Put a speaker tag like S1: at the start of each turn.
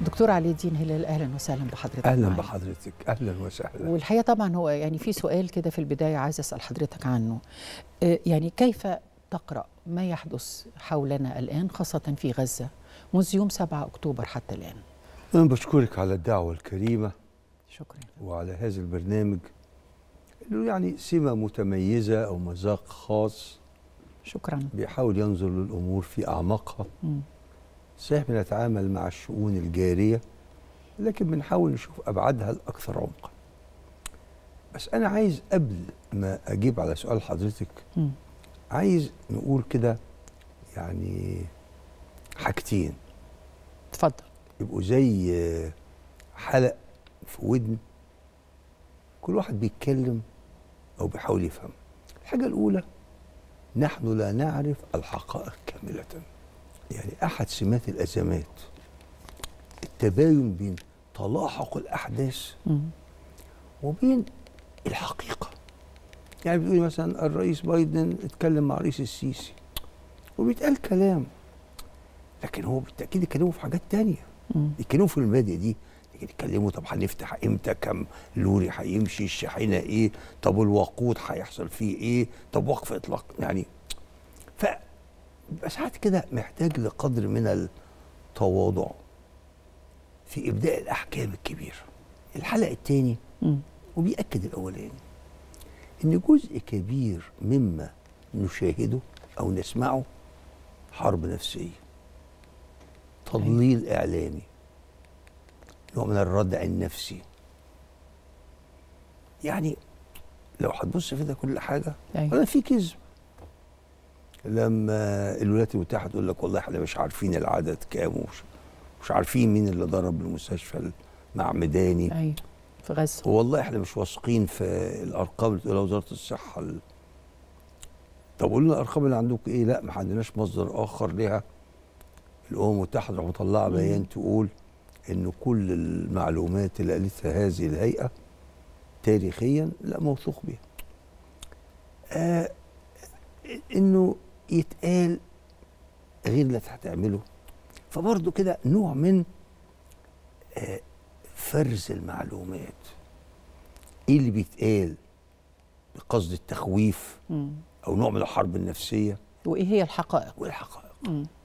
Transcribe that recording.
S1: دكتور علي الدين هلال اهلا وسهلا بحضرتك
S2: اهلا
S1: معايا.
S2: بحضرتك اهلا وسهلا
S1: والحقيقه طبعا هو يعني في سؤال كده في البدايه عايز اسال حضرتك عنه آه، يعني كيف تقرا ما يحدث حولنا الان خاصه في غزه منذ يوم 7 اكتوبر حتى الان
S2: انا بشكرك على الدعوه الكريمه
S1: شكرا
S2: وعلى هذا البرنامج انه يعني سمه متميزه او مذاق خاص
S1: شكرا
S2: بيحاول ينظر للامور في اعماقها
S1: مم.
S2: صحيح بنتعامل مع الشؤون الجاريه لكن بنحاول نشوف ابعادها الاكثر عمقا بس انا عايز قبل ما اجيب على سؤال حضرتك
S1: مم.
S2: عايز نقول كده يعني حاجتين
S1: اتفضل
S2: يبقوا زي حلق في ودن كل واحد بيتكلم او بيحاول يفهم الحاجه الاولى نحن لا نعرف الحقائق كامله يعني احد سمات الازمات التباين بين تلاحق الاحداث
S1: مم.
S2: وبين الحقيقه يعني بتقولي مثلا الرئيس بايدن اتكلم مع الرئيس السيسي وبيتقال كلام لكن هو بالتاكيد يتكلموا في حاجات تانية
S1: مم.
S2: يتكلموا في المبادئ دي لكن يتكلموا طب هنفتح امتى كم لوري هيمشي الشاحنه ايه طب الوقود هيحصل فيه ايه طب وقف اطلاق يعني ف بيبقى ساعات كده محتاج لقدر من التواضع في ابداء الاحكام الكبيره الحلقه الثاني
S1: مم.
S2: وبيأكد الأولاني إن جزء كبير مما نشاهده أو نسمعه حرب نفسية تضليل إعلامي نوع من الردع النفسي يعني لو هتبص في ده كل حاجة
S1: أيوة.
S2: ولا في كذب لما الولايات المتحدة تقول لك والله احنا مش عارفين العدد كام ومش مش عارفين مين اللي ضرب المستشفى المعمداني
S1: ايوه في غزه
S2: والله احنا مش واثقين في الارقام اللي تقولها وزاره الصحه ال- طب قولوا لنا الارقام اللي عندكم ايه؟ لا ما عندناش مصدر اخر ليها الامم المتحده راح مطلعه بيان تقول ان كل المعلومات اللي قالتها هذه الهيئه تاريخيا لا موثوق بها. آه انه يتقال غير اللي هتعمله فبرضه كده نوع من آه فرز المعلومات ايه اللي بيتقال بقصد التخويف
S1: مم.
S2: او نوع من الحرب النفسيه
S1: وايه هي الحقائق
S2: والحقائق
S1: مم.